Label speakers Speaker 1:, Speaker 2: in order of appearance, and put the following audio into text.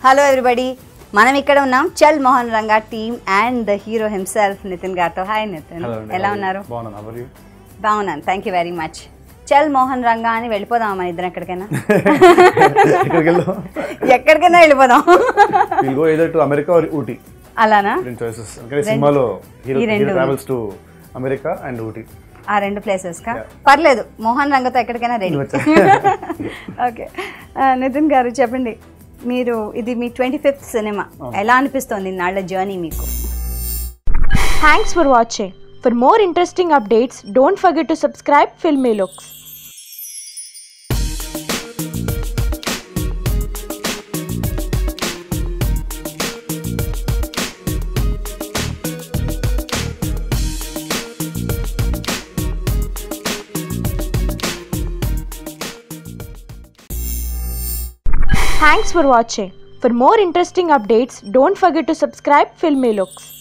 Speaker 1: Hello everybody మనం ఇక్కడ ఉన్నాం Chal Mohan Ranga team and the hero himself Nitin గారితో హాయ్ నితిన్
Speaker 2: హలో అండి
Speaker 1: ఎలా ఉన్నారు
Speaker 2: బాగున్నాను ఎవరు
Speaker 1: బాగున్నాను థ్యాంక్ యూ వెరీ మచ్ చల్ మోహన్ రంగా అని వెళ్ళిపోదాం మన ఇద్దరం ఎక్కడికైనా
Speaker 2: ఇక్కడికి వెళ్దాం
Speaker 1: ఎక్కడికైనా వెళ్ళిపోదాం
Speaker 2: will go either to America or Ooty
Speaker 1: అలానా
Speaker 2: రెండు చాయిసెస్ అంటే సినిమాలో హీరో
Speaker 1: ఈ రెండు.
Speaker 2: Hero travels to America and Ooty
Speaker 1: ఆ రెండు ప్లేసెస్ కా పర్లేదు మోహన్ రంగతో ఎక్కడికైనా రెడీ
Speaker 2: వచ్చా.
Speaker 1: ఓకే నితిన్ గారు చెప్పండి మీరు ఇది మీ ట్వంటీ ఫిఫ్త్ సినిమా ఎలా అనిపిస్తోంది నాళ్ళ జర్నీ మీకు
Speaker 3: Thanks for watching. For more interesting updates, don't forget to subscribe Filmy Looks. Thanks for watching. For more interesting updates, don't forget to subscribe Filmy Looks.